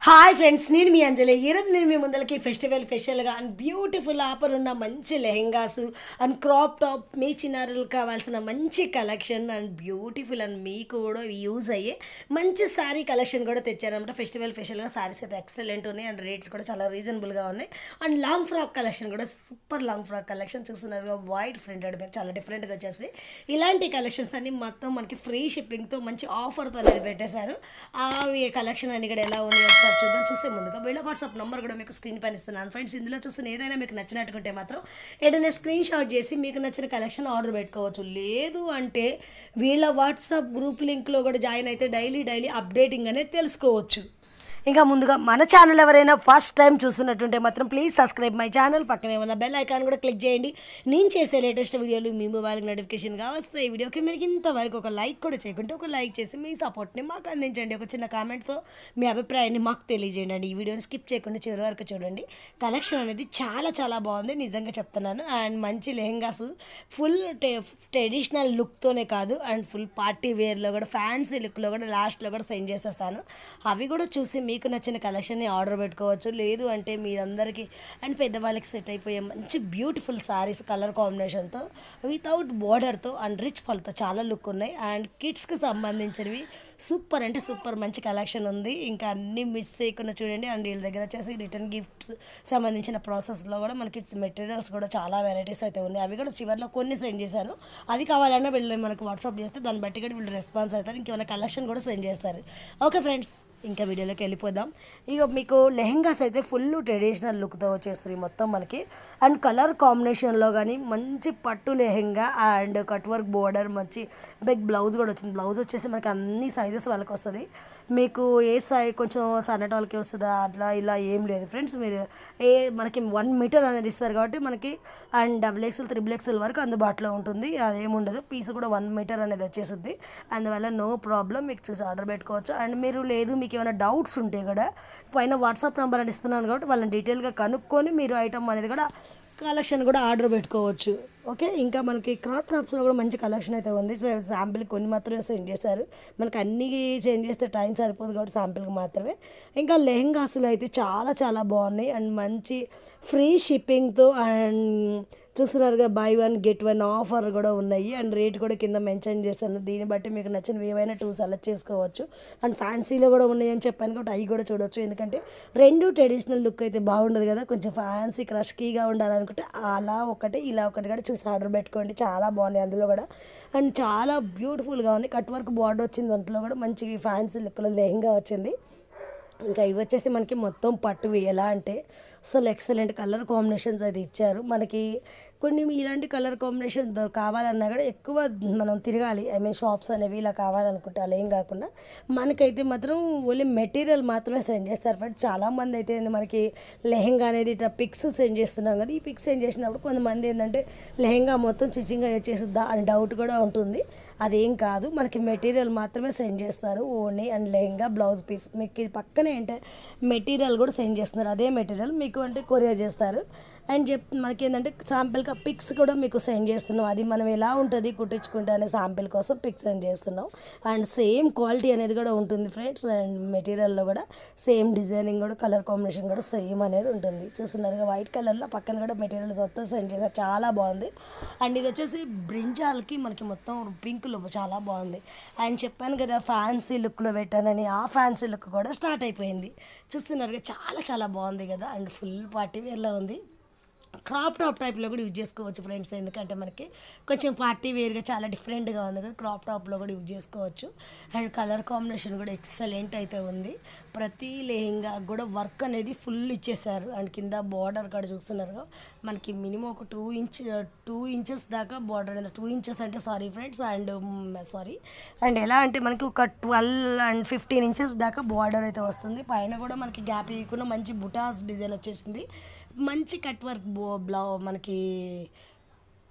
hi friends నేను మీ అంజలి ఈరోజు నేను మీ ముందలకి ఫెస్టివల్ స్పెషల్గా అండ్ బ్యూటిఫుల్ ఆఫర్ ఉన్న మంచి లెహెంగాస్ అండ్ క్రాప్ టాప్ మీ చిన్నారులకు కావాల్సిన మంచి కలెక్షన్ అండ్ బ్యూటిఫుల్ అండ్ మీకు కూడా యూజ్ అయ్యే మంచి శారీ కలెక్షన్ కూడా తెచ్చారనమాట ఫెస్టివల్ స్పెషల్గా శారీస్ అయితే ఎక్సలెంట్ ఉన్నాయి అండ్ రేట్స్ కూడా చాలా రీజనబుల్గా ఉన్నాయి అండ్ లాంగ్ ఫ్రాక్ కలెక్షన్ కూడా సూపర్ లాంగ్ ఫ్రాక్ కలెక్షన్ చూస్తున్నారు వైట్ ప్రింటెడ్ మీద చాలా డిఫరెంట్గా వచ్చేసి ఇలాంటి కలెక్షన్స్ అన్ని మొత్తం మనకి ఫ్రీ షిప్పింగ్తో మంచి ఆఫర్తో అనేది పెట్టేశారు అవి కలెక్షన్ అన్ని కూడా ఎలా ఉన్నాయి ఒకసారి చూద్దాం చూసే ముందుగా వీళ్ళ వాట్సాప్ నెంబర్ కూడా మీకు స్క్రీన్ పైన ఇస్తున్నాను ఫ్రెండ్స్ ఇందులో చూస్తున్న ఏదైనా మీకు నచ్చినట్టుకుంటే మాత్రం ఏదైనా స్క్రీన్ షాట్ చేసి మీకు నచ్చిన కలెక్షన్ ఆర్డర్ పెట్టుకోవచ్చు లేదు అంటే వీళ్ళ వాట్సాప్ గ్రూప్ లింక్లో కూడా జాయిన్ అయితే డైలీ డైలీ అప్డేటింగ్ అనేది తెలుసుకోవచ్చు ఇంకా ముందుగా మన ఛానల్ ఎవరైనా ఫస్ట్ టైం చూస్తున్నట్టుంటే మాత్రం ప్లీజ్ సబ్స్క్రైబ్ మై ఛానల్ పక్కనే ఉన్న బెల్ ఐకాన్ కూడా క్లిక్ చేయండి నేను చేసే లేటెస్ట్ వీడియోలు మీ మొబైల్కి నోటిఫికేషన్గా వస్తాయి ఈ వీడియోకి మీరు ఇంతవరకు ఒక లైక్ కూడా చేయకుంటే ఒక లైక్ చేసి మీ సపోర్ట్ని మాకు అందించండి ఒక చిన్న కామెంట్తో మీ అభిప్రాయాన్ని మాకు తెలియజేయండి అండి ఈ వీడియోని స్కిప్ చేయకుండా చివరి వరకు చూడండి కలెక్షన్ అనేది చాలా చాలా బాగుంది నిజంగా చెప్తున్నాను అండ్ మంచి లెహెంగాస్ ఫుల్ ట్రెడిషనల్ లుక్తోనే కాదు అండ్ ఫుల్ పార్టీ వేర్లో కూడా ఫ్యాన్సీ లుక్లో కూడా లాస్ట్లో కూడా సెండ్ చేసేస్తాను అవి కూడా చూసి మీకు నచ్చిన కలెక్షన్ని ఆర్డర్ పెట్టుకోవచ్చు లేదు అంటే మీరందరికీ అండ్ పెద్దవాళ్ళకి సెట్ అయిపోయే మంచి బ్యూటిఫుల్ సారీస్ కలర్ కాంబినేషన్తో వితౌట్ బోర్డర్తో అండ్ రిచ్ పళ్ళతో చాలా లుక్ ఉన్నాయి అండ్ కిడ్స్కి సంబంధించినవి సూపర్ అంటే సూపర్ మంచి కలెక్షన్ ఉంది ఇంకా అన్నీ మిస్ చేయకుండా చూడండి అండ్ వీళ్ళ దగ్గర వచ్చేసి రిటర్న్ గిఫ్ట్స్ సంబంధించిన ప్రాసెస్లో కూడా మనకి మెటీరియల్స్ కూడా చాలా వెరైటీస్ అయితే ఉన్నాయి అవి కూడా చివరిలో కొన్ని సెండ్ చేశాను అవి కావాలన్నా వీళ్ళు మనకు వాట్సాప్ చేస్తే దాన్ని బట్టి కూడా వీళ్ళు రెస్పాన్స్ అవుతారు ఇంకేమైనా కలెక్షన్ కూడా సెండ్ చేస్తారు ఓకే ఫ్రెండ్స్ ఇంకా వీడియోలోకి వెళ్ళిపోదాం ఇక మీకు లెహెంగాస్ అయితే ఫుల్ ట్రెడిషనల్ లుక్తో వచ్చేస్తుంది మొత్తం మనకి అండ్ కలర్ కాంబినేషన్లో కానీ మంచి పట్టు lehenga and cut work border మంచి బిగ్ బ్లౌజ్ కూడా వచ్చింది బ్లౌజ్ వచ్చేసి మనకి అన్ని సైజెస్ వాళ్ళకి వస్తుంది మీకు ఏ సైజ్ కొంచెం సన్నట వాళ్ళకి వస్తుందా అట్లా ఇలా ఏం లేదు ఫ్రెండ్స్ మీరు ఏ మనకి వన్ మీటర్ అనేది ఇస్తారు కాబట్టి మనకి and double XL triple XL వరకు అందుబాటులో ఉంటుంది అదేముండదు పీస్ కూడా వన్ మీటర్ అనేది వచ్చేస్తుంది అందువల్ల నో ప్రాబ్లం మీకు చూసి ఆర్డర్ పెట్టుకోవచ్చు అండ్ మీరు లేదు మీకు ఏమైనా డౌట్స్ ఉంటే కూడా పైన వాట్సాప్ నెంబర్ అని ఇస్తున్నాను కాబట్టి వాళ్ళని డీటెయిల్గా కనుక్కొని మీరు ఐటమ్ అనేది కూడా కలెక్షన్ కూడా ఆర్డర్ పెట్టుకోవచ్చు ఓకే ఇంకా మనకి క్రాప్ టాప్స్లో కూడా మంచి కలెక్షన్ అయితే ఉంది సో శాంపిల్ కొన్ని మాత్రమే సెండ్ చేశారు మనకి అన్ని సెండ్ చేస్తే టైం సరిపోదు కాబట్టి శాంపిల్కి మాత్రమే ఇంకా లెహెంగాస్లో అయితే చాలా చాలా బాగున్నాయి అండ్ మంచి ఫ్రీ షిప్పింగ్తో అండ్ చూస్తున్నారుగా buy one get one offer కూడా ఉన్నాయి అండ్ రేట్ కూడా కింద మెన్షన్ చేస్తాను దీన్ని బట్టి మీకు నచ్చినవి ఏవైనా టూ సెలెక్ట్ చేసుకోవచ్చు అండ్ ఫ్యాన్సీలో కూడా ఉన్నాయి అని చెప్పాను కాబట్టి అవి కూడా చూడొచ్చు ఎందుకంటే రెండు ట్రెడిషనల్ లుక్ అయితే బాగుండదు కదా కొంచెం ఫ్యాన్సీ క్రష్కీగా ఉండాలనుకుంటే అలా ఒకటి ఇలా ఒకటి కూడా చూసి ఆర్డర్ పెట్టుకోండి చాలా బాగున్నాయి అందులో కూడా అండ్ చాలా బ్యూటిఫుల్గా ఉంది కట్ వర్క్ బార్డర్ వచ్చింది దాంట్లో కూడా మంచి ఫ్యాన్సీ లుక్లో లెహంగా వచ్చింది ఇంకా ఇవి వచ్చేసి మనకి మొత్తం పట్టువి ఎలా అంటే అసలు ఎక్సలెంట్ కలర్ కాంబినేషన్స్ అయితే ఇచ్చారు మనకి కొన్ని ఇలాంటి కలర్ కాంబినేషన్ కావాలన్నా కూడా ఎక్కువ మనం తిరగాలి ఐ మీన్ షాప్స్ అనేవి ఇలా కావాలనుకుంటే అలా ఏం కాకుండా మనకైతే మాత్రం ఓన్లీ మెటీరియల్ మాత్రమే సెండ్ చేస్తారు ఫ్రెండ్ చాలామంది అయితే ఏంది మనకి లెహెంగా అనేది ఇట్లా పిక్స్ సెండ్ చేస్తున్నాం కదా ఈ పిక్స్ సెండ్ చేసినప్పుడు కొంతమంది ఏంటంటే లెహెంగా మొత్తం స్టిచ్చింగ్ చేస్తుందా అని డౌట్ కూడా ఉంటుంది అదేం కాదు మనకి మెటీరియల్ మాత్రమే సెండ్ చేస్తారు only and lehenga blouse piece మీకు ఇది పక్కనే అంటే మెటీరియల్ కూడా సెండ్ చేస్తున్నారు అదే మెటీరియల్ మీకు అంటే కొరియర్ చేస్తారు అండ్ చెప్ మనకి ఏంటంటే శాంపిల్గా పిక్స్ కూడా మీకు సెండ్ చేస్తున్నాం అది మనం ఎలా ఉంటుంది కుట్టించుకుంటే అనే శాంపిల్ కోసం పిక్స్ సెండ్ చేస్తున్నాం అండ్ సేమ్ క్వాలిటీ అనేది కూడా ఉంటుంది ఫ్రెండ్స్ అండ్ మెటీరియల్లో కూడా సేమ్ డిజైనింగ్ కూడా కలర్ కాంబినేషన్ కూడా సేమ్ అనేది ఉంటుంది చూస్తున్నారు వైట్ కలర్లో పక్కన కూడా మెటీరియల్ మొత్తం సెండ్ చేశారు చాలా బాగుంది అండ్ ఇది వచ్చేసి బ్రింజాల్కి మనకి మొత్తం పింక్లో చాలా బాగుంది అండ్ చెప్పాను కదా ఫ్యాన్సీ లుక్లో పెట్టానని ఆ ఫ్యాన్సీ లుక్ కూడా స్టార్ట్ అయిపోయింది చూస్తున్నారు చాలా చాలా బాగుంది కదా అండ్ ఫుల్ పార్టీ వేర్లో ఉంది క్రాప్ టాప్ టైప్లో కూడా యూజ్ చేసుకోవచ్చు ఫ్రెండ్స్ ఎందుకంటే మనకి కొంచెం పార్టీ వేర్గా చాలా డిఫరెంట్గా ఉంది కదా క్రాప్ టాప్లో కూడా యూజ్ చేసుకోవచ్చు అండ్ కలర్ కాంబినేషన్ కూడా ఎక్సలెంట్ అయితే ఉంది ప్రతి లెహంగా కూడా వర్క్ అనేది ఫుల్ ఇచ్చేసారు అండ్ కింద బార్డర్ కూడా చూస్తున్నారు మనకి మినిమం ఒక టూ ఇంచ్ టూ ఇంచెస్ దాకా బార్డర్ అనేది టూ ఇంచెస్ అంటే sorry friends and sari and ఎలా అంటే మనకి ఒక ట్వెల్వ్ అండ్ ఫిఫ్టీన్ ఇంచెస్ దాకా బార్డర్ అయితే వస్తుంది పైన కూడా మనకి గ్యాప్ ఇవ్వకుండా మంచి బుటాస్ డిజైన్ వచ్చేసింది మంచి కట్ వర్క్ బో బ్లౌ మనకి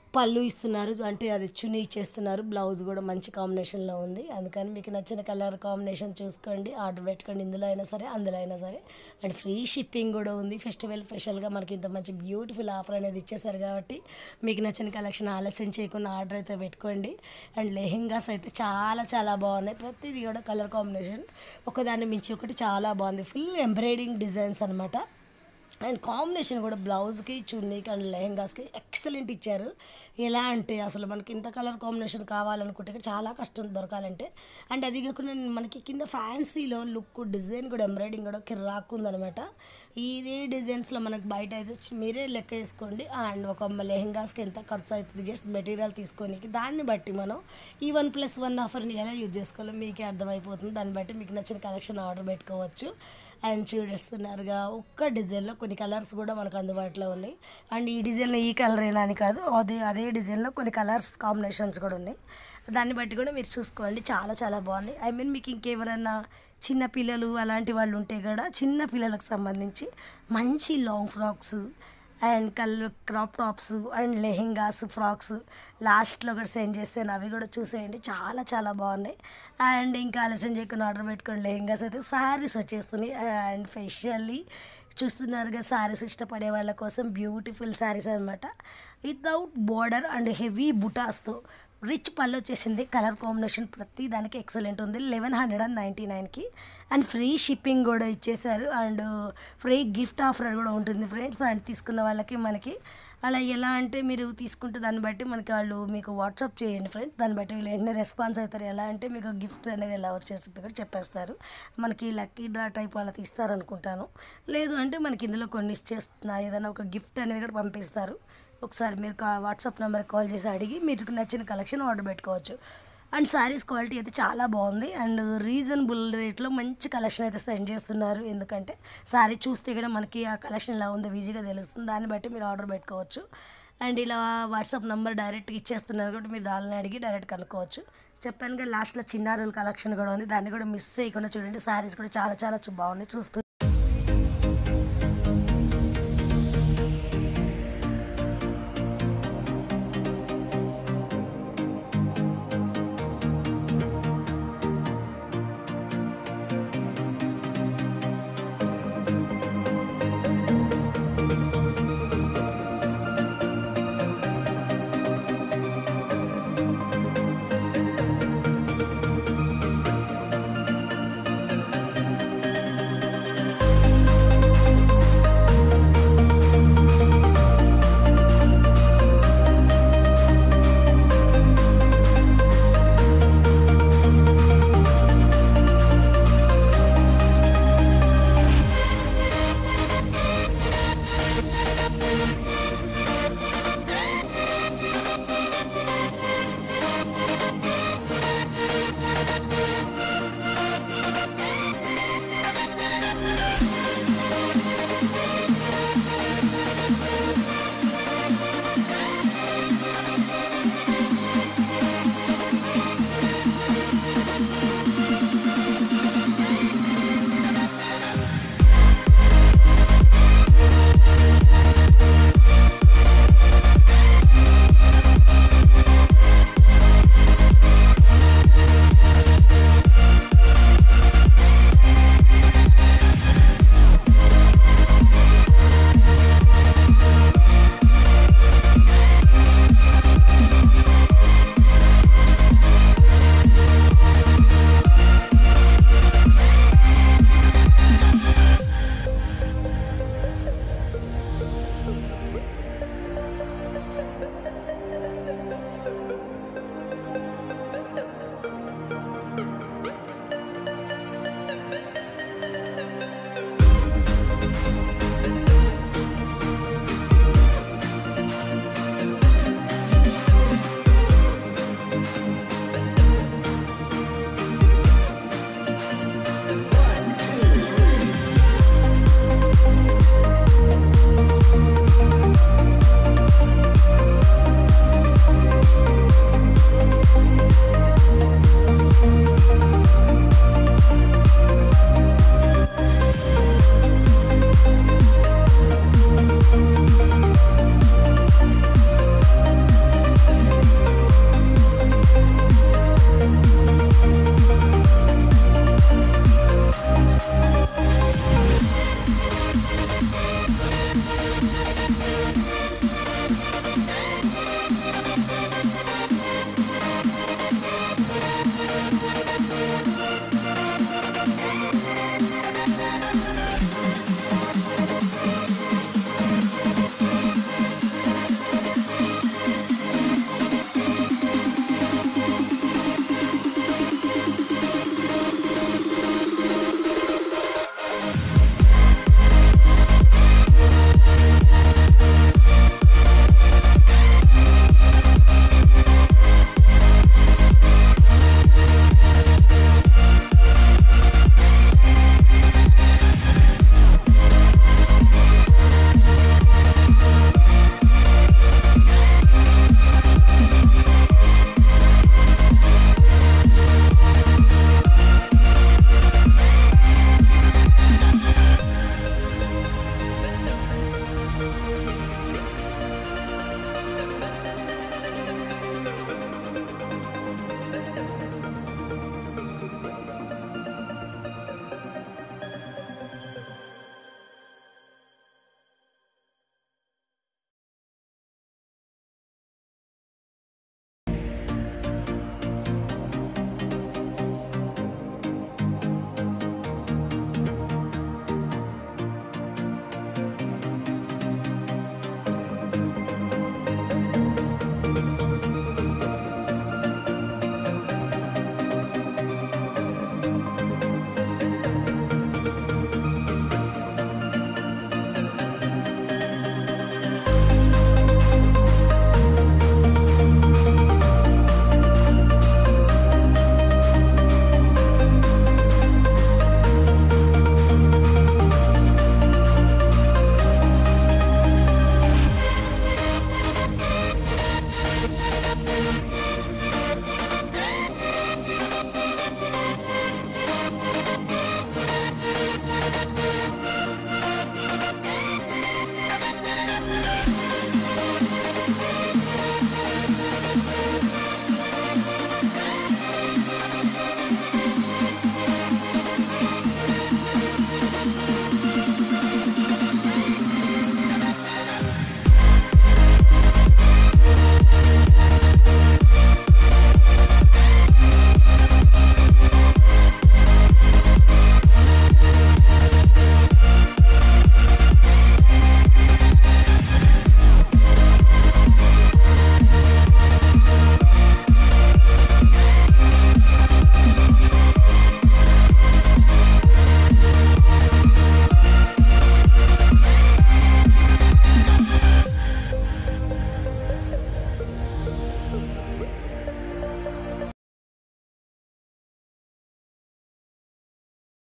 పళ్ళు ఇస్తున్నారు అంటే అది చున్నీ ఇచ్చేస్తున్నారు బ్లౌజ్ కూడా మంచి కాంబినేషన్లో ఉంది అందుకని మీకు నచ్చిన కలర్ కాంబినేషన్ చూసుకోండి ఆర్డర్ పెట్టుకోండి ఇందులో అయినా సరే అందులో అయినా సరే అండ్ ఫ్రీ షిప్పింగ్ కూడా ఉంది ఫెస్టివల్ స్పెషల్గా మనకి ఇంత మంచి బ్యూటిఫుల్ ఆఫర్ అనేది ఇచ్చేసారు కాబట్టి మీకు నచ్చిన కలెక్షన్ ఆలస్యం చేయకుండా ఆర్డర్ అయితే పెట్టుకోండి అండ్ లెహెంగాస్ అయితే చాలా చాలా బాగున్నాయి ప్రతిదీ కూడా కలర్ కాంబినేషన్ ఒకదాన్ని మించి ఒకటి చాలా బాగుంది ఫుల్ ఎంబ్రాయిడింగ్ డిజైన్స్ అనమాట అండ్ కాంబినేషన్ కూడా బ్లౌజ్కి చున్నీకి అండ్ లెహెంగాస్కి ఎక్సలెంట్ ఇచ్చారు ఎలా అంటే అసలు మనకి ఇంత కలర్ కాంబినేషన్ కావాలనుకుంటే ఇక్కడ చాలా కష్టం దొరకాలంటే అండ్ అది కాకుండా మనకి కింద ఫ్యాన్సీలో లుక్ డిజైన్ కూడా ఎంబ్రాయిడింగ్ కూడా కిర్రాక్ ఉందనమాట ఇదే డిజైన్స్లో మనకు బయట అయితే చి- మీరే లెక్క వేసుకోండి అండ్ ఒక లెహెంగాస్కి ఎంత ఖర్చు అవుతుంది జస్ట్ మెటీరియల్ తీసుకోనికి దాన్ని బట్టి మనం ఈ వన్ ప్లస్ వన్ ఆఫర్ని ఎలా యూజ్ చేసుకోవాలో మీకే అర్థమైపోతుంది దాన్ని బట్టి మీకు నచ్చిన కలెక్షన్ ఆర్డర్ పెట్టుకోవచ్చు అండ్ చూపిస్తున్నారుగా ఒక్క డిజైన్లో కొన్ని కలర్స్ కూడా మనకు అందుబాటులో ఉన్నాయి అండ్ ఈ డిజైన్లో ఈ కలర్ ఏనా అని కాదు అదే అదే డిజైన్లో కొన్ని కలర్స్ కాంబినేషన్స్ కూడా ఉన్నాయి దాన్ని బట్టి కూడా మీరు చూసుకోండి చాలా చాలా బాగుంది ఐ మీన్ మీకు ఇంకెవరైనా చిన్న పిల్లలు అలాంటి వాళ్ళు ఉంటే కూడా చిన్న పిల్లలకు సంబంధించి మంచి long frocks and colour crop tops and lehengas frocks లాస్ట్లో కూడా సెండ్ చేస్తాను అవి కూడా చూసేయండి చాలా చాలా బాగున్నాయి అండ్ ఇంకా ఆలస్యం చేయకుండా ఆర్డర్ పెట్టుకోండి లెహెంగాస్ అయితే శారీస్ వచ్చేస్తున్నాయి అండ్ స్పెషల్లీ చూస్తున్నారుగా శారీస్ ఇష్టపడే వాళ్ళ కోసం బ్యూటిఫుల్ శారీస్ అనమాట వితౌట్ బోర్డర్ అండ్ హెవీ బుటాస్తో రిచ్ పళ్ళు వచ్చేసింది కలర్ కాంబినేషన్ ప్రతి దానికి ఎక్సలెంట్ ఉంది లెవెన్ హండ్రెడ్ అండ్ నైంటీ నైన్కి అండ్ ఫ్రీ షిప్పింగ్ కూడా ఇచ్చేసారు అండ్ ఫ్రీ గిఫ్ట్ ఆఫర్ కూడా ఉంటుంది ఫ్రెండ్స్ అండ్ తీసుకున్న వాళ్ళకి మనకి అలా ఎలా అంటే మీరు తీసుకుంటే దాన్ని బట్టి మనకి వాళ్ళు మీకు వాట్సాప్ చేయండి ఫ్రెండ్స్ దాన్ని బట్టి వీళ్ళు వెంటనే రెస్పాన్స్ అవుతారు ఎలా అంటే మీకు గిఫ్ట్స్ అనేది ఎలా వచ్చేస్తుంది కూడా చెప్పేస్తారు మనకి లక్కీ డ్రా టైప్ అలా తీస్తారనుకుంటాను లేదు అంటే మనకి ఇందులో కొన్ని ఇచ్చేస్తున్నా ఏదైనా ఒక గిఫ్ట్ అనేది కూడా పంపిస్తారు ఒకసారి మీరు కా వాట్సాప్ నెంబర్ కాల్ చేసి అడిగి మీకు నచ్చిన కలెక్షన్ ఆర్డర్ పెట్టుకోవచ్చు అండ్ శారీస్ క్వాలిటీ అయితే చాలా బాగుంది అండ్ రీజనబుల్ రేట్లో మంచి కలెక్షన్ అయితే సెండ్ చేస్తున్నారు ఎందుకంటే శారీ చూస్తే కూడా మనకి ఆ కలెక్షన్ ఎలా ఉందో ఈజీగా తెలుస్తుంది దాన్ని బట్టి మీరు ఆర్డర్ పెట్టుకోవచ్చు అండ్ ఇలా వాట్సాప్ నెంబర్ డైరెక్ట్గా ఇచ్చేస్తున్నారు కాబట్టి మీరు దానిని అడిగి డైరెక్ట్ కనుక్కోవచ్చు చెప్పాను కదా లాస్ట్లో చిన్నారుల కలెక్షన్ కూడా ఉంది దాన్ని కూడా మిస్ చేయకుండా చూడండి శారీస్ కూడా చాలా చాలా చూ- బాగున్నాయి చూస్తూ